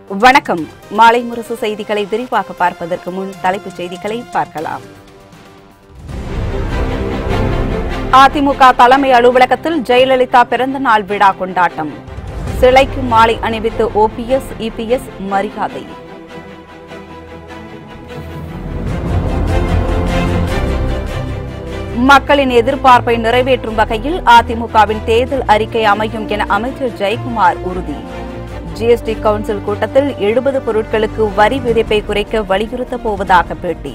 வணக்கம் மாலை முரசு செய்திகளை விரிவாக பார்ப்பதற்கு முன் தலைப்புச் செய்திகளை பார்க்கலாம் அதிமுக தலைமை அலுவலகத்தில் ஜெயலலிதா பிறந்த நாள் விழா கொண்டாட்டம் சிலைக்கு மாலை அணிவித்து ஓபிஎஸ் இபிஎஸ் மரியாதை மக்களின் எதிர்பார்ப்பை நிறைவேற்றும் வகையில் அதிமுகவின் தேர்தல் அறிக்கை அமையும் என அமைச்சர் ஜெயக்குமார் உறுதி ஜிஎஸ்டி கவுன்சில் கூட்டத்தில் எழுபது பொருட்களுக்கு வரி விதிப்பை குறைக்க வலியுறுத்தப் போவதாக பேட்டி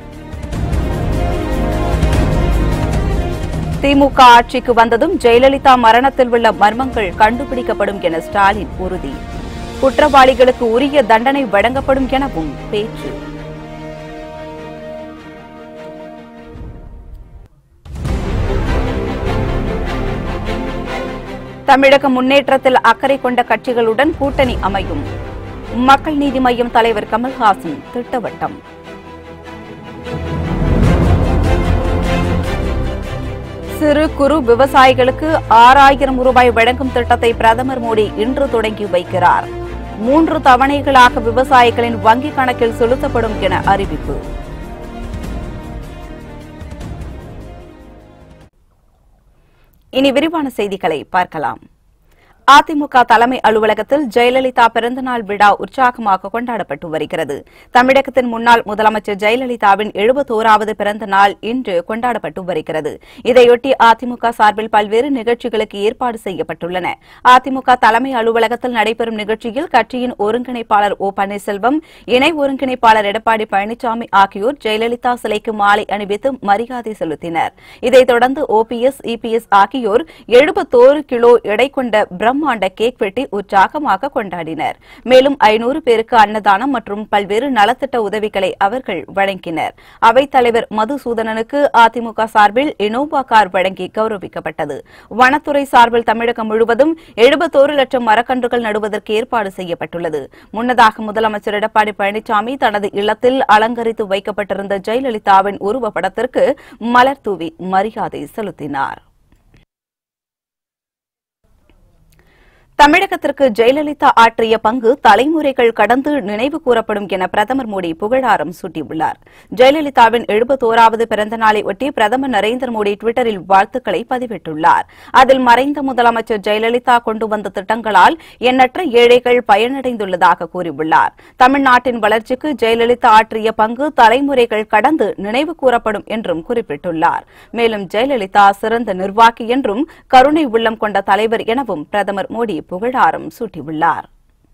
திமுக ஆட்சிக்கு வந்ததும் ஜெயலலிதா மரணத்தில் உள்ள மர்மங்கள் கண்டுபிடிக்கப்படும் என ஸ்டாலின் உறுதி குற்றவாளிகளுக்கு உரிய தண்டனை வழங்கப்படும் எனவும் பேச்சு தமிழக முன்னேற்றத்தில் அக்கறை கொண்ட கட்சிகளுடன் கூட்டணி அமையும் மக்கள் நீதி மய்யம் தலைவர் கமல்ஹாசன் திட்டவட்டம் சிறு குறு விவசாயிகளுக்கு ஆறாயிரம் ரூபாய் வழங்கும் திட்டத்தை பிரதமர் மோடி இன்று தொடங்கி வைக்கிறார் மூன்று தவணைகளாக விவசாயிகளின் வங்கிக் கணக்கில் செலுத்தப்படும் என அறிவிப்பு இனி விரிவான செய்திகளை பார்க்கலாம் அதிமுக தலைமை அலுவலகத்தில் ஜெயலலிதா பிறந்தநாள் விழா உற்சாகமாக கொண்டாடப்பட்டு வருகிறது தமிழகத்தின் முன்னாள் முதலமைச்சர் ஜெயலலிதாவின் எழுபத்தோராவது பிறந்த நாள் இன்று கொண்டாடப்பட்டு வருகிறது இதையொட்டி அதிமுக சார்பில் பல்வேறு நிகழ்ச்சிகளுக்கு ஏற்பாடு செய்யப்பட்டுள்ளன அதிமுக தலைமை அலுவலகத்தில் நடைபெறும் நிகழ்ச்சியில் கட்சியின் ஒருங்கிணைப்பாளர் ஓ பன்னீர்செல்வம் இணை ஒருங்கிணைப்பாளர் எடப்பாடி பழனிசாமி ஆகியோர் ஜெயலலிதா சிலைக்கு மாலை அணிவித்து மரியாதை செலுத்தினர் இதைத் தொடர்ந்து ஓபிஎஸ் இபிஎஸ் ஆகியோர் எழுபத்தோரு கிலோ எடை கொண்ட பிரம்மாண்ட கேக் வெட்டி உற்சாகமாக கொண்டாடினர் மேலும் ஐநூறு பேருக்கு அன்னதானம் மற்றும் பல்வேறு நலத்திட்ட உதவிகளை அவர்கள் வழங்கினர் அவைத் தலைவர் மதுசூதனனுக்கு அதிமுக சார்பில் இனோவா கார் வழங்கி கௌரவிக்கப்பட்டது வனத்துறை சார்பில் தமிழகம் முழுவதும் எழுபத்தோரு லட்சம் மரக்கன்றுகள் நடுவதற்கு ஏற்பாடு செய்யப்பட்டுள்ளது முன்னதாக முதலமைச்சர் எடப்பாடி பழனிசாமி தனது இல்லத்தில் அலங்கரித்து வைக்கப்பட்டிருந்த ஜெயலலிதாவின் உருவப்படத்திற்கு மலர் தூவி மரியாதை செலுத்தினார் தமிழகத்திற்கு ஜெயலலிதா ஆற்றிய பங்கு தலைமுறைகள் கடந்து நினைவு கூறப்படும் என பிரதமர் மோடி புகழாரம் சூட்டியுள்ளார் ஜெயலலிதாவின் எழுபத்தோராவது பிறந்த நாளை ஒட்டி பிரதமர் நரேந்திர மோடி டுவிட்டரில் வாழ்த்துக்களை பதிவிட்டுள்ளார் அதில் மறைந்த முதலமைச்சர் ஜெயலலிதா கொண்டு வந்த திட்டங்களால் எண்ணற்ற ஏழைகள் பயனடைந்துள்ளதாக கூறியுள்ளார் தமிழ்நாட்டின் வளர்ச்சிக்கு ஜெயலலிதா ஆற்றிய பங்கு தலைமுறைகள் கடந்து நினைவு கூறப்படும் என்றும் குறிப்பிட்டுள்ளார் மேலும் ஜெயலலிதா சிறந்த நிர்வாகி என்றும் கருணை உள்ளம் கொண்ட தலைவர் எனவும் பிரதமர் மோடி புகழாரம் சூட்டியுள்ளார்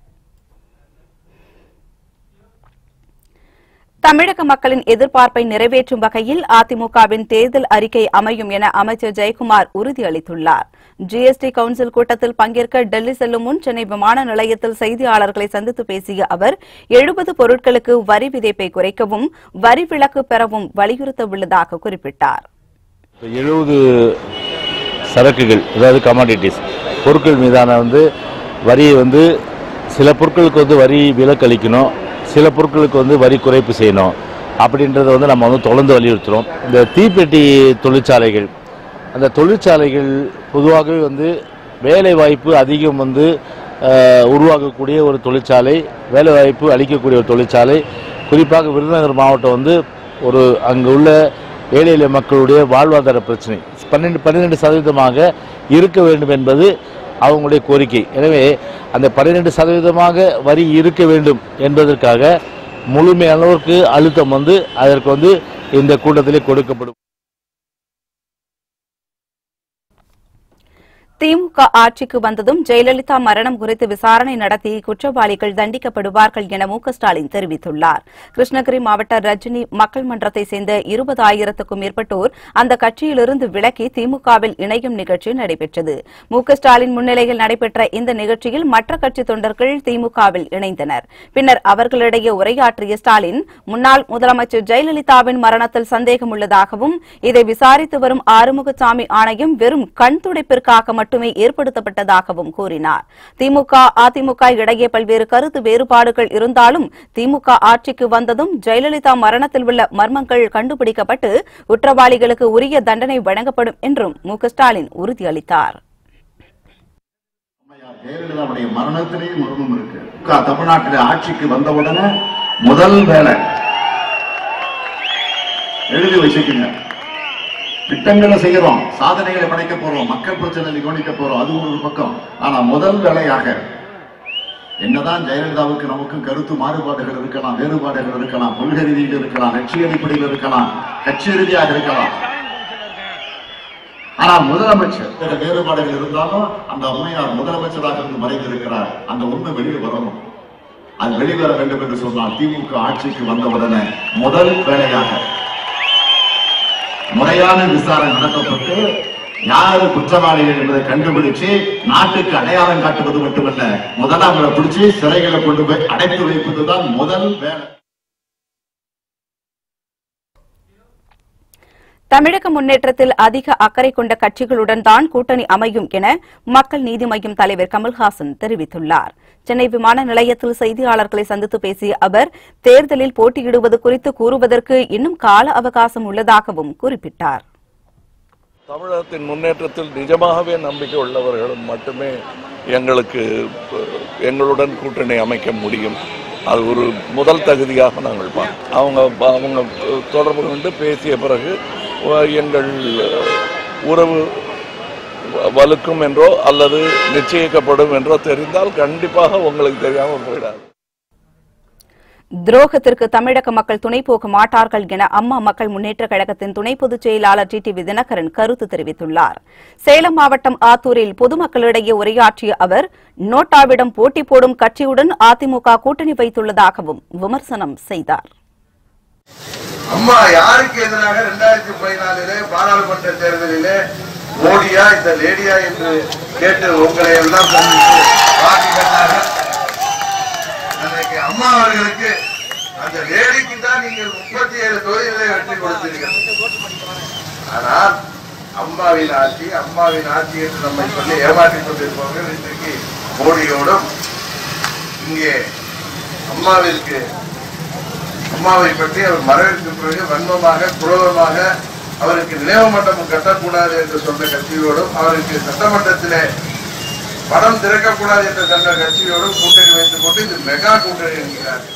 தமிழக மக்களின் எதிர்பார்ப்பை நிறைவேற்றும் வகையில் அதிமுகவின் தேர்தல் அறிக்கை அமையும் என அமைச்சர் ஜெயக்குமார் உறுதியளித்துள்ளார் ஜிஎஸ்டி கவுன்சில் கூட்டத்தில் பங்கேற்க டெல்லி செல்லும் முன் சென்னை விமான நிலையத்தில் செய்தியாளர்களை சந்தித்து பேசிய அவர் எழுபது பொருட்களுக்கு வரி விதிப்பை குறைக்கவும் வரி விலக்கு பெறவும் வலியுறுத்தவுள்ளதாக குறிப்பிட்டார் எழுபது சரக்குகள் அதாவது கமாடிட்டிஸ் பொருட்கள் மீதான வந்து வரியை வந்து சில பொருட்களுக்கு வந்து வரி விலக்கு அளிக்கணும் சில பொருட்களுக்கு வந்து வரி குறைப்பு செய்யணும் அப்படின்றத வந்து நம்ம வந்து தொடர்ந்து வலியுறுத்துகிறோம் இந்த தீப்பெட்டி தொழிற்சாலைகள் அந்த தொழிற்சாலைகள் பொதுவாகவே வந்து வேலை வாய்ப்பு அதிகம் வந்து அஹ், உருவாக்கக்கூடிய ஒரு தொழிற்சாலை வேலை வாய்ப்பு அளிக்கக்கூடிய ஒரு தொழிற்சாலை குறிப்பாக விருதுநகர் மாவட்டம் வந்து ஒரு அங்கு உள்ள ஏழை எளிய மக்களுடைய வாழ்வாதார பிரச்சனை பன்னெண்டு பன்னிரெண்டு சதவீதமாக இருக்க வேண்டும் என்பது அவங்களுடைய கோரிக்கை எனவே அந்த பன்னிரெண்டு சதவீதமாக வரி இருக்க வேண்டும் என்பதற்காக முழுமையானவருக்கு அழுத்தம் வந்து அதற்கு வந்து இந்த கூட்டத்திலே கொடுக்கப்படும் திமுக ஆட்சிக்கு வந்ததும் ஜெயலலிதா மரணம் குறித்து விசாரணை நடத்தி குற்றவாளிகள் தண்டிக்கப்படுவார்கள் என மு க ஸ்டாலின் தெரிவித்துள்ளார் கிருஷ்ணகிரி மாவட்ட ரஜினி மக்கள் மன்றத்தை சேர்ந்த இருபதாயிரத்துக்கும் மேற்பட்டோர் அந்த கட்சியிலிருந்து விலக்கி திமுகவில் இணையும் நிகழ்ச்சி நடைபெற்றது மு க ஸ்டாலின் முன்னிலையில் நடைபெற்ற இந்த நிகழ்ச்சியில் மற்ற கட்சி தொண்டர்கள் திமுகவில் இணைந்தனர் பின்னர் அவர்களிடையே உரையாற்றிய ஸ்டாலின் முன்னாள் முதலமைச்சர் ஜெயலலிதாவின் மரணத்தில் சந்தேகம் உள்ளதாகவும் இதை விசாரித்து வரும் ஆறுமுகசாமி ஆணையம் வெறும் கண் துடைப்பிற்காக மட்டுமே ஏற்படுத்தப்பட்டதாகவும் கூறினார் திமுக அதிமுக இடையே பல்வேறு கருத்து வேறுபாடுகள் இருந்தாலும் திமுக ஆட்சிக்கு வந்ததும் ஜெயலலிதா மரணத்தில் உள்ள மர்மங்கள் கண்டுபிடிக்கப்பட்டு குற்றவாளிகளுக்கு உரிய தண்டனை வழங்கப்படும் என்றும் மு க ஸ்டாலின் உறுதியளித்தார் ஜெயலலிதாவுடைய மரணத்திலேயே மர்மம் இருக்கு திமுக தமிழ்நாட்டில் ஆட்சிக்கு வந்தவுடனே முதல் வேலை எழுதி வச்சுக்கோங்க திட்டங்களை செய்யறோம் சாதனைகளை படைக்க போறோம் மக்கள் பிரச்சனைகளை கவனிக்க போறோம் அது ஒரு பக்கம் ஆனா முதல் வேலையாக என்னதான் ஜெயலலிதாவுக்கு நமக்கும் கருத்து மாறுபாடுகள் இருக்கலாம் வேறுபாடுகள் இருக்கலாம் கொள்கை ரீதியில் இருக்கலாம் லட்சிய அடிப்படையில் இருக்கலாம் கட்சி ரீதியாக இருக்கலாம் ஆனால் முதலமைச்சர் சில வேறுபாடுகள் இருந்தாலும் அந்த அம்மையார் முதலமைச்சராக இருந்து மறைந்திருக்கிறார் அந்த உண்மை வெளியில் வரணும் அது வெளிவர வேண்டும் என்று சொன்னால் திமுக ஆட்சிக்கு வந்தவுடனே முதல் வேலையாக முறையான விசாரணை நடத்தப்பட்டு யாரு குற்றவாளிகள் என்பதை கண்டுபிடிச்சு நாட்டுக்கு அடையாளம் காட்டுவது மட்டுமல்ல முதல்ல அவங்களை பிடிச்சு சிறைகளை கொண்டு போய் அடைத்து வைப்பதுதான் முதல் வேலை தமிழக முன்னேற்றத்தில் அதிக அக்கறை கொண்ட கட்சிகளுடன் தான் கூட்டணி அமையும் என மக்கள் நீதி மய்யம் தலைவர் கமல்ஹாசன் தெரிவித்துள்ளார் சென்னை விமான நிலையத்தில் செய்தியாளர்களை சந்தித்து பேசிய அவர் தேர்தலில் போட்டியிடுவது குறித்து கூறுவதற்கு இன்னும் கால அவகாசம் உள்ளதாகவும் குறிப்பிட்டார் தமிழகத்தின் முன்னேற்றத்தில் நிஜமாகவே நம்பிக்கை உள்ளவர்களும் மட்டுமே எங்களுக்கு அஹ், எங்களுடன் கூட்டணி அமைக்க முடியும் அது ஒரு முதல் தகுதியாக நாங்கள் பார்க்கிறோம் அவங்க அவங்க தொடர்பு கொண்டு பேசிய பிறகு அஹ், எங்கள் அஹ், உறவு வலுக்கும் என்றோ அல்லது நிச்சயிக்கப்படும் என்றோ தெரிந்தால் கண்டிப்பாக உங்களுக்கு தெரியாமல் போயிடாது துரோகத்திற்கு தமிழக மக்கள் துணை போக மாட்டார்கள் என அம்மா மக்கள் முன்னேற்ற கழகத்தின் துணை பொதுச் செயலாளர் டி டி தினகரன் கருத்து தெரிவித்துள்ளார் சேலம் மாவட்டம் ஆத்தூரில் பொதுமக்களிடையே உரையாற்றிய அவர் நோட்டாவிடம் போட்டி போடும் கட்சியுடன் அதிமுக கூட்டணி வைத்துள்ளதாகவும் விமர்சனம் செய்தார் அம்மா யாருக்கு எதிராக இரண்டாயிரத்தி பதினாலிலே பாராளுமன்ற தேர்தலிலே மோடியா இந்த லேடியா என்று கேட்டு உங்களை எல்லாம் சந்தித்து பாட்டி கண்டாக அன்றைக்கு அம்மா அவர்களுக்கு அந்த லேடிக்கு தான் நீங்கள் முப்பத்தி ஏழு தொகுதிகளை வெற்றி கொடுத்தீர்கள் ஆனால் அம்மாவின் ஆட்சி அம்மாவின் ஆட்சி என்று நம்மை சொல்லி ஏமாற்றிக் கொண்டிருப்பவர்கள் இன்றைக்கு மோடியோடும் இங்கே அம்மாவிற்கு அம்மாவை பற்றி அவர் மறைவிற்கு பிறகு வன்மமாக குரோதமாக அவருக்கு நினைவு மண்டபம் கட்டக்கூடாது என்று சொன்ன கட்சியோடும் அவருக்கு சட்டமன்றத்திலே பணம் திறக்கக்கூடாது என்று சொன்ன கட்சியோடும் கூட்டணி வைத்துக் கொண்டு இது மெகா கூட்டணி என்கிறார்கள்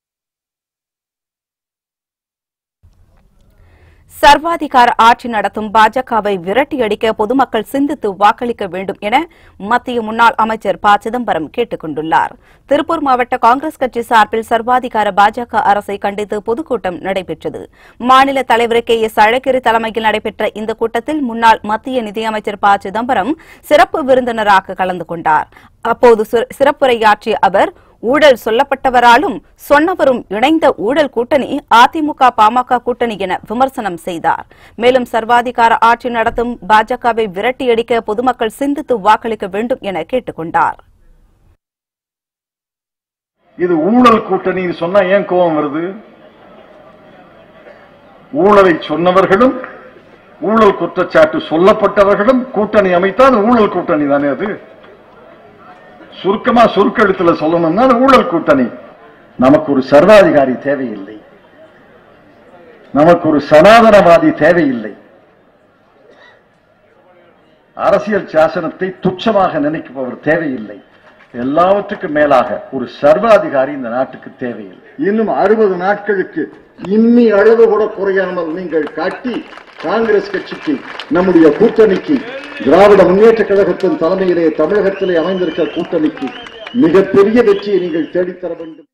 சர்வாதிகார ஆட்சி நடத்தும் பாஜகவை விரட்டியடிக்க பொதுமக்கள் சிந்தித்து வாக்களிக்க வேண்டும் என மத்திய முன்னாள் அமைச்சர் ப சிதம்பரம் கேட்டுக் கொண்டுள்ளார் திருப்பூர் மாவட்ட காங்கிரஸ் கட்சி சார்பில் சர்வாதிகார பாஜக அரசை கண்டித்து பொதுக்கூட்டம் நடைபெற்றது மாநில தலைவர் கே எஸ் அழகிரி தலைமையில் நடைபெற்ற இந்த கூட்டத்தில் முன்னாள் மத்திய நிதியமைச்சர் ப சிதம்பரம் சிறப்பு விருந்தினராக கலந்து கொண்டார் அப்போது சிற- சிறப்புரையாற்றிய அவர் ஊழல் சொல்லப்பட்டவராலும் சொன்னவரும் இணைந்த ஊழல் கூட்டணி அதிமுக பாமக கூட்டணி என விமர்சனம் செய்தார் மேலும் சர்வாதிகார ஆட்சி நடத்தும் பாஜகவை விரட்டியடிக்க பொதுமக்கள் சிந்தித்து வாக்களிக்க வேண்டும் என கேட்டுக் கொண்டார் இது ஊழல் கூட்டணின்னு சொன்னா ஏன் கோபம் வருது ஊழலை சொன்னவர்களும் ஊழல் குற்றச்சாட்டு சொல்லப்பட்டவர்களும் கூட்டணி அமைத்தா அது ஊழல் கூட்டணி தானே அது சுருக்கமா சுருக்கெழுத்துல சொல்லணும்னா அது ஊழல் கூட்டணி நமக்கு ஒரு சர்வாதிகாரி தேவையில்லை நமக்கு ஒரு சனாதனவாதி தேவையில்லை அரசியல் சாசனத்தை துச்சமாக நினைப்பவர் தேவையில்லை எல்லாவற்றுக்கும் மேலாக ஒரு சர்வாதிகாரி இந்த நாட்டுக்கு தேவையில்லை இன்னும் அறுபது நாட்களுக்கு இன்னி அளவு கூட குறையாமல் நீங்கள் காட்டி காங்கிரஸ் கட்சிக்கு நம்முடைய கூட்டணிக்கு திராவிட முன்னேற்ற கழகத்தின் தலைமையிலே தமிழகத்திலே அமைந்திருக்கிற கூட்டணிக்கு மிகப்பெரிய வெற்றியை நீங்கள் தேடித்தர வேண்டும்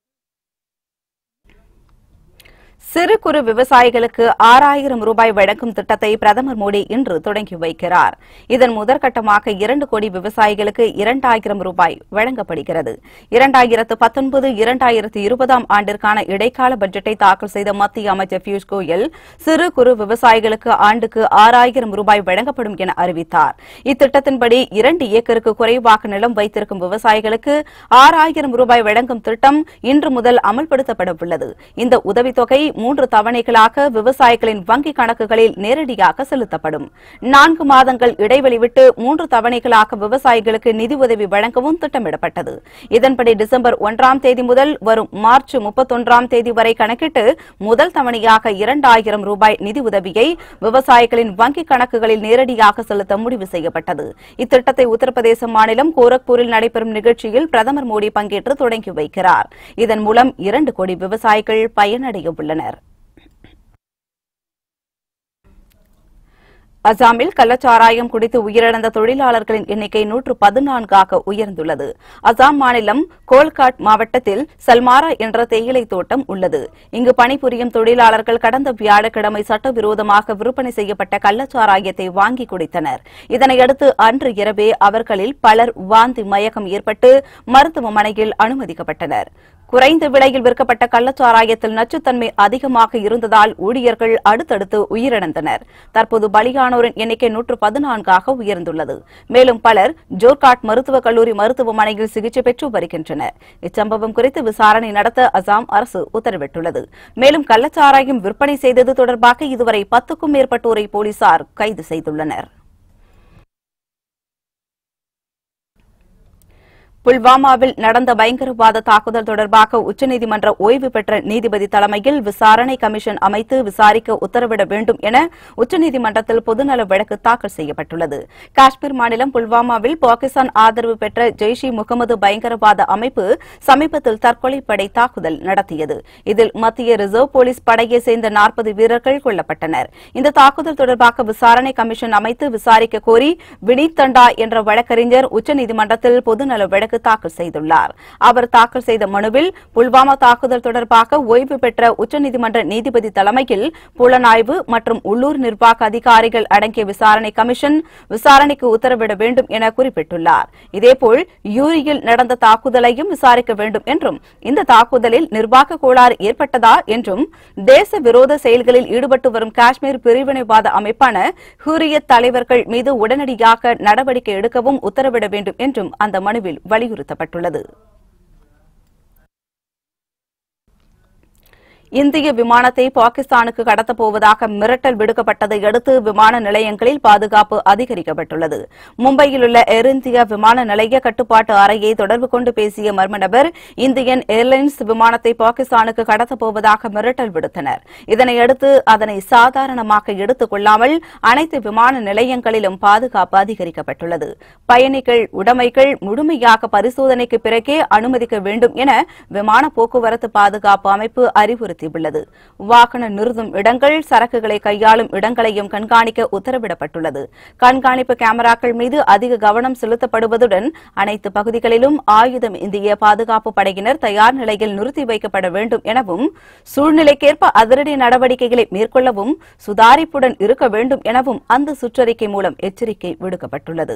சிறு குறு விவசாயிகளுக்கு ஆறாயிரம் ரூபாய் வழங்கும் திட்டத்தை பிரதமர் மோடி இன்று தொடங்கி வைக்கிறார் இதன் முதற்கட்டமாக இரண்டு கோடி விவசாயிகளுக்கு இரண்டாயிரம் ரூபாய் வழங்கப்படுகிறது இரண்டாயிரத்து பத்தொன்பது இரண்டாயிரத்து இருபதாம் ஆண்டிற்கான இடைக்கால பட்ஜெட்டை தாக்கல் செய்த மத்திய அமைச்சர் பியூஷ் கோயல் சிறு குறு விவசாயிகளுக்கு ஆண்டுக்கு ஆறாயிரம் ரூபாய் வழங்கப்படும் என அறிவித்தார் இத்திட்டத்தின்படி இரண்டு ஏக்கருக்கு குறைவாக நிலம் வைத்திருக்கும் விவசாயிகளுக்கு ஆறாயிரம் ரூபாய் வழங்கும் திட்டம் இன்று முதல் அமல்படுத்தப்பட உள்ளது இந்த உதவித்தொகை மூன்று தவணைகளாக விவசாயிகளின் வங்கிக் கணக்குகளில் நேரடியாக செலுத்தப்படும் நான்கு மாதங்கள் இடைவெளி விட்டு மூன்று தவணைகளாக விவசாயிகளுக்கு நிதி உதவி வழங்கவும் திட்டமிடப்பட்டது இதன்படி டிசம்பர் ஒன்றாம் தேதி முதல் வரும் மார்ச் முப்பத்தொன்றாம் தேதி வரை கணக்கிட்டு முதல் தவணையாக இரண்டாயிரம் ரூபாய் நிதி உதவியை விவசாயிகளின் வங்கிக் கணக்குகளில் நேரடியாக செலுத்த முடிவு செய்யப்பட்டது இத்திட்டத்தை உத்தரப்பிரதேச மாநிலம் கோரக்பூரில் நடைபெறும் நிகழ்ச்சியில் பிரதமர் மோடி பங்கேற்று தொடங்கி வைக்கிறார் இதன் மூலம் இரண்டு கோடி விவசாயிகள் பயனடைய உள்ளனர் அசாமில் கள்ளச்சாராயம் குடித்து உயிரிழந்த தொழிலாளர்களின் எண்ணிக்கை நூற்று பதினான்காக உயர்ந்துள்ளது அசாம் மாநிலம் கோல்காட் மாவட்டத்தில் சல்மாரா என்ற தேயிலை தோட்டம் உள்ளது இங்கு பணிபுரியும் தொழிலாளர்கள் கடந்த வியாழக்கிழமை சட்டவிரோதமாக விற்பனை செய்யப்பட்ட கள்ளச்சாராயத்தை வாங்கி குடித்தனர் இதனையடுத்து அன்று இரவே அவர்களில் பலர் வாந்தி மயக்கம் ஏற்பட்டு மருத்துவமனையில் அனுமதிக்கப்பட்டனர் குறைந்த விலையில் விற்கப்பட்ட கள்ளச்சாராயத்தில் நச்சுத்தன்மை அதிகமாக இருந்ததால் ஊழியர்கள் அடுத்தடுத்து உயிரிழந்தனர் தற்போது பலியானோரின் எண்ணிக்கை நூற்று பதினான்காக உயர்ந்துள்ளது மேலும் பலர் ஜோர்காட் மருத்துவக் கல்லூரி மருத்துவமனையில் சிகிச்சை பெற்று வருகின்றனர் இச்சம்பவம் குறித்து விசாரணை நடத்த அசாம் அரசு உத்தரவிட்டுள்ளது மேலும் கள்ளச்சாராயம் விற்பனை செய்தது தொடர்பாக இதுவரை பத்துக்கும் மேற்பட்டோரை போலீசார் கைது செய்துள்ளனர் புல்வாமாவில் நடந்த பயங்கரவாத தாக்குதல் தொடர்பாக உச்சநீதிமன்ற ஓய்வு பெற்ற நீதிபதி தலைமையில் விசாரணை கமிஷன் அமைத்து விசாரிக்க உத்தரவிட வேண்டும் என உச்சநீதிமன்றத்தில் பொதுநல வழக்கு தாக்கல் செய்யப்பட்டுள்ளது காஷ்மீர் மாநிலம் புல்வாமாவில் பாகிஸ்தான் ஆதரவு பெற்ற ஜெய்ஷ் இ முகமது பயங்கரவாத அமைப்பு சமீபத்தில் தற்கொலைப்படை தாக்குதல் நடத்தியது இதில் மத்திய ரிசர்வ் போலீஸ் படையை சேர்ந்த நாற்பது வீரர்கள் கொல்லப்பட்டனர் இந்த தாக்குதல் தொடர்பாக விசாரணை கமிஷன் அமைத்து விசாரிக்க கோரி வினீத் தண்டா என்ற வழக்கறிஞர் உச்சநீதிமன்றத்தில் பொதுநல வழக்கு தாக்கல் செய்துள்ளார் அவர் தாக்கல் செய்த மனுவில் புல்வாமா தாக்குதல் தொடர்பாக ஓய்வு பெற்ற உச்சநீதிமன்ற நீதிபதி தலைமையில் புலனாய்வு மற்றும் உள்ளூர் நிர்வாக அதிகாரிகள் அடங்கிய விசாரணை கமிஷன் விசாரணைக்கு உத்தரவிட வேண்டும் என குறிப்பிட்டுள்ளார் இதேபோல் யூரியில் நடந்த தாக்குதலையும் விசாரிக்க வேண்டும் என்றும் இந்த தாக்குதலில் நிர்வாக கோளாறு ஏற்பட்டதா என்றும் தேச விரோத செயல்களில் ஈடுபட்டு வரும் காஷ்மீர் பிரிவினைவாத அமைப்பான ஹூரியத் தலைவர்கள் மீது உடனடியாக நடவடிக்கை எடுக்கவும் உத்தரவிட வேண்டும் என்றும் அந்த மனுவில் வலியுறுத்தப்பட்டுள்ளது இந்திய விமானத்தை பாகிஸ்தானுக்கு கடத்தப் போவதாக மிரட்டல் விடுக்கப்பட்டதை அடுத்து விமான நிலையங்களில் பாதுகாப்பு அதிகரிக்கப்பட்டுள்ளது மும்பையில் உள்ள ஏர் இந்தியா விமான நிலைய கட்டுப்பாட்டு அறையை தொடர்பு கொண்டு பேசிய மர்ம நபர் இந்தியன் ஏர்லைன்ஸ் விமானத்தை பாகிஸ்தானுக்கு கடத்தப் போவதாக மிரட்டல் விடுத்தனர் இதனையடுத்து அதனை சாதாரணமாக எடுத்துக் கொள்ளாமல் அனைத்து விமான நிலையங்களிலும் பாதுகாப்பு அதிகரிக்கப்பட்டுள்ளது பயணிகள் உடைமைகள் முழுமையாக பரிசோதனைக்கு பிறகே அனுமதிக்க வேண்டும் என விமான போக்குவரத்து பாதுகாப்பு அமைப்பு அறிவுறுத்தியுள்ளது வாகன நிறுத்தும் இடங்கள் சரக்குகளை கையாளும் இடங்களையும் கண்காணிக்க உத்தரவிடப்பட்டுள்ளது கண்காணிப்பு கேமராக்கள் மீது அதிக கவனம் செலுத்தப்படுவதுடன் அனைத்து பகுதிகளிலும் ஆயுதம் இந்திய பாதுகாப்பு படையினர் தயார் நிலையில் நிறுத்தி வைக்கப்பட வேண்டும் எனவும் சூழ்நிலைக்கேற்ப அதிரடி நடவடிக்கைகளை மேற்கொள்ளவும் சுதாரிப்புடன் இருக்க வேண்டும் எனவும் அந்த சுற்றறிக்கை மூலம் எச்சரிக்கை விடுக்கப்பட்டுள்ளது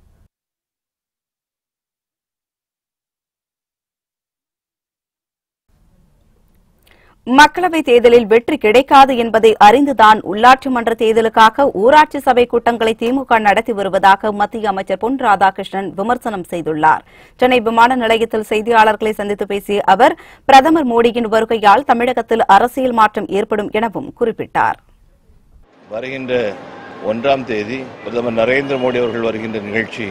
மக்களவைத் தேர்தலில் வெற்றி கிடைக்காது என்பதை அறிந்துதான் உள்ளாட்சி மன்ற தேர்தலுக்காக ஊராட்சி சபை கூட்டங்களை திமுக நடத்தி வருவதாக மத்திய அமைச்சர் பொன் ராதாகிருஷ்ணன் விமர்சனம் செய்துள்ளார் சென்னை விமான நிலையத்தில் செய்தியாளர்களை சந்தித்து பேசிய அவர் பிரதமர் மோடியின் வருகையால் தமிழகத்தில் அரசியல் மாற்றம் ஏற்படும் எனவும் குறிப்பிட்டார் வருகின்ற ஒன்றாம் தேதி பிரதமர் நரேந்திர மோடி அவர்கள் வருகின்ற நிகழ்ச்சி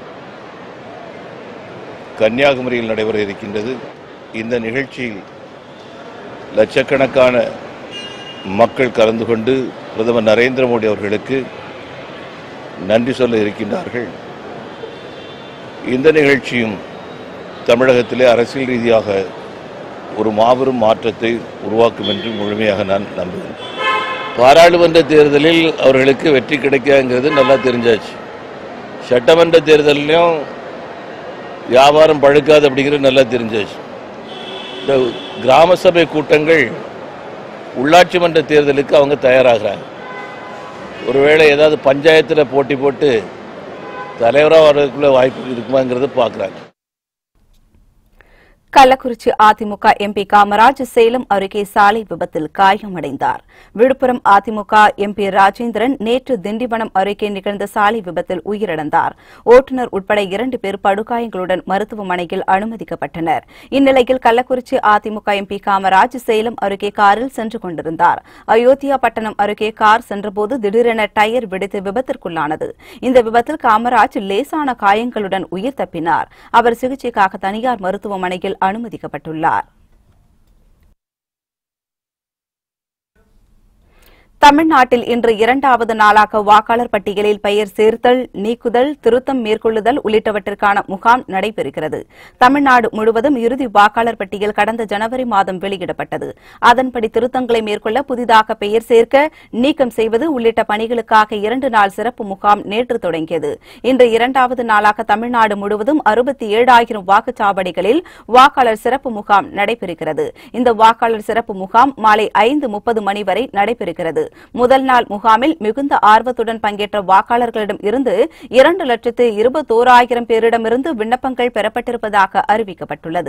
கன்னியாகுமரியில் நடைபெற இருக்கின்றது இந்த நிகழ்ச்சியில் லட்சக்கணக்கான மக்கள் கலந்து கொண்டு பிரதமர் நரேந்திர மோடி அவர்களுக்கு நன்றி சொல்ல இருக்கின்றார்கள் இந்த நிகழ்ச்சியும் தமிழகத்திலே அரசியல் ரீதியாக ஒரு மாபெரும் மாற்றத்தை உருவாக்கும் என்று முழுமையாக நான் நம்புகிறேன் பாராளுமன்ற தேர்தலில் அவர்களுக்கு வெற்றி கிடைக்காங்கிறது நல்லா தெரிஞ்சாச்சு சட்டமன்ற தேர்தலையும் வியாபாரம் பழுக்காது அப்படிங்கிறது நல்லா தெரிஞ்சாச்சு இந்த கிராம சபை கூட்டங்கள் உள்ளாட்சி மன்ற தேர்தலுக்கு அவங்க தயாராகிறாங்க ஒருவேளை ஏதாவது பஞ்சாயத்தில் போட்டி போட்டு தலைவராக வர்றதுக்குள்ள வாய்ப்பு இருக்குமாங்கிறத பார்க்குறாங்க கள்ளக்குறிச்சி அதிமுக எம்பி காமராஜ் சேலம் அருகே சாலை விபத்தில் காயமடைந்தார் விழுப்புரம் அதிமுக எம்பி ராஜேந்திரன் நேற்று திண்டிவனம் அருகே நிகழ்ந்த சாலை விபத்தில் உயிரிழந்தார் ஓட்டுநர் உட்பட இரண்டு பேர் படுகாயங்களுடன் மருத்துவமனையில் அனுமதிக்கப்பட்டனர் இந்நிலையில் கள்ளக்குறிச்சி அதிமுக எம்பி காமராஜ் சேலம் அருகே காரில் சென்று கொண்டிருந்தார் அயோத்தியா பட்டணம் அருகே கார் சென்றபோது திடீரென டயர் வெடித்து விபத்திற்குள்ளானது இந்த விபத்தில் காமராஜ் லேசான காயங்களுடன் உயிர் தப்பினார் அவர் சிகிச்சைக்காக தனியார் மருத்துவமனையில் அனுமதிக்கப்பட்டுள்ளார் தமிழ்நாட்டில் இன்று இரண்டாவது நாளாக வாக்காளர் பட்டியலில் பெயர் சேர்த்தல் நீக்குதல் திருத்தம் மேற்கொள்ளுதல் உள்ளிட்டவற்றிற்கான முகாம் நடைபெறுகிறது தமிழ்நாடு முழுவதும் இறுதி வாக்காளர் பட்டியல் கடந்த ஜனவரி மாதம் வெளியிடப்பட்டது அதன்படி திருத்தங்களை மேற்கொள்ள புதிதாக பெயர் சேர்க்க நீக்கம் செய்வது உள்ளிட்ட பணிகளுக்காக இரண்டு நாள் சிறப்பு முகாம் நேற்று தொடங்கியது இன்று இரண்டாவது நாளாக தமிழ்நாடு முழுவதும் அறுபத்தி ஏழாயிரம் வாக்குச்சாவடிகளில் வாக்காளர் சிறப்பு முகாம் நடைபெறுகிறது இந்த வாக்காளர் சிறப்பு முகாம் மாலை ஐந்து முப்பது மணி வரை நடைபெறுகிறது முதல் நாள் முகாமில் மிகுந்த ஆர்வத்துடன் பங்கேற்ற வாக்காளர்களிடம் இருந்து இரண்டு லட்சத்து இருபத்தோராயிரம் பேரிடமிருந்து விண்ணப்பங்கள் பெறப்பட்டிருப்பதாக அறிவிக்கப்பட்டுள்ளது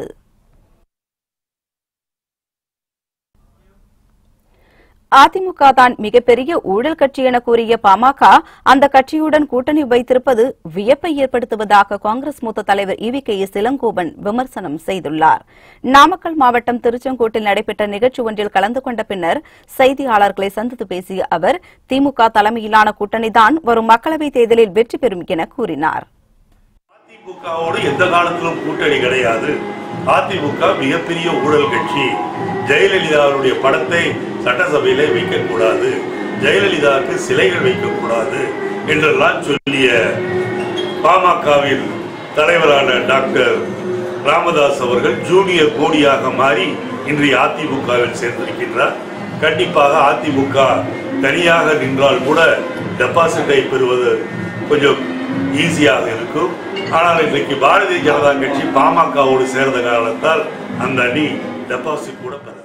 அதிமுக தான் மிகப்பெரிய ஊழல் கட்சி என கூறிய பாமக அந்த கட்சியுடன் கூட்டணி வைத்திருப்பது வியப்பை ஏற்படுத்துவதாக காங்கிரஸ் மூத்த தலைவர் இவி கே எஸ் இளங்கோவன் விமர்சனம் செய்துள்ளார் நாமக்கல் மாவட்டம் திருச்செங்கோட்டில் நடைபெற்ற நிகழ்ச்சி ஒன்றில் கலந்து கொண்ட பின்னர் செய்தியாளர்களை சந்தித்து பேசிய அவர் திமுக தலைமையிலான கூட்டணிதான் வரும் மக்களவைத் தேர்தலில் வெற்றி பெறும் என கூறினார் அதிமுகவோடு எந்த காலத்திலும் கூட்டணி கிடையாது அதிமுக மிகப்பெரிய ஊழல் கட்சி ஜெயலலிதாவுடைய படத்தை சட்டசபையிலே வைக்கக்கூடாது ஜெயலலிதாவுக்கு சிலைகள் வைக்கக்கூடாது என்றெல்லாம் சொல்லிய பாமகவின் தலைவரான டாக்டர் ராமதாஸ் அவர்கள் ஜூனியர் மோடியாக மாறி இன்றைய அதிமுகவில் சேர்ந்திருக்கின்றார் கண்டிப்பாக அதிமுக தனியாக நின்றால் கூட டெபாசிட்டை பெறுவது கொஞ்சம் ஈஸியாக இருக்கும் ஆனால் இன்றைக்கு பாரதிய ஜனதா கட்சி பாமகவோடு சேர்ந்த காரணத்தால் அந்த அணி டெபாசிட் கூட பெறாது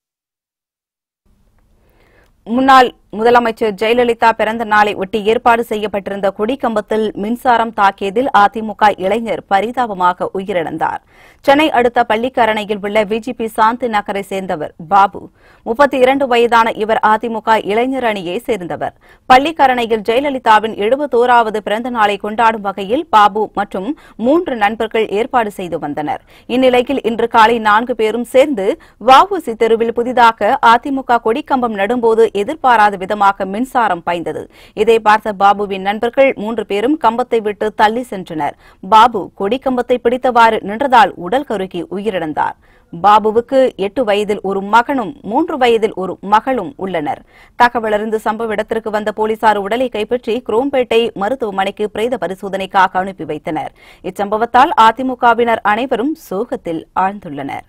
முன்னாள் முதலமைச்சர் ஜெயலலிதா பிறந்த நாளை ஒட்டி ஏற்பாடு செய்யப்பட்டிருந்த கொடிக்கம்பத்தில் மின்சாரம் தாக்கியதில் அதிமுக இளைஞர் பரிதாபமாக உயிரிழந்தார் சென்னை அடுத்த பள்ளிக்கரணையில் உள்ள விஜிபி சாந்தி நகரை சேர்ந்தவர் பாபு முப்பத்தி இரண்டு வயதான இவர் அதிமுக இளைஞர் அணியை சேர்ந்தவர் பள்ளிக்கரணையில் ஜெயலலிதாவின் எழுபத்தோராவது பிறந்த நாளை கொண்டாடும் வகையில் பாபு மற்றும் மூன்று நண்பர்கள் ஏற்பாடு செய்து வந்தனர் இந்நிலையில் இன்று காலை நான்கு பேரும் சேர்ந்து வஉசி தெருவில் புதிதாக அதிமுக கொடிக்கம்பம் நடும்போது எதிர்பாராத விதமாக மின்சாரம் பாய்ந்தது இதை பார்த்த பாபுவின் நண்பர்கள் மூன்று பேரும் கம்பத்தை விட்டு தள்ளி சென்றனர் பாபு கொடிக்கம்பத்தை பிடித்தவாறு நின்றதால் உடல் கருகி உயிரிழந்தார் பாபுவுக்கு எட்டு வயதில் ஒரு மகனும் மூன்று வயதில் ஒரு மகளும் உள்ளனர் தகவலறிந்து சம்பவ இடத்திற்கு வந்த போலீசார் உடலை கைப்பற்றி குரோம்பேட்டை மருத்துவமனைக்கு பிரேத பரிசோதனைக்காக அனுப்பி வைத்தனர் இச்சம்பவத்தால் அதிமுகவினர் அனைவரும் சோகத்தில் ஆழ்ந்துள்ளனர்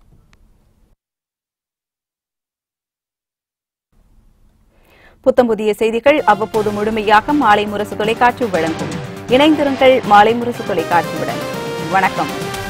புத்தம் புதிய செய்திகள் அவ்வப்போது முழுமையாக மாலை முரசு தொலைக்காட்சி வழங்கும் இணைந்திருங்கள் மாலை முரசு தொலைக்காட்சியுடன் வணக்கம்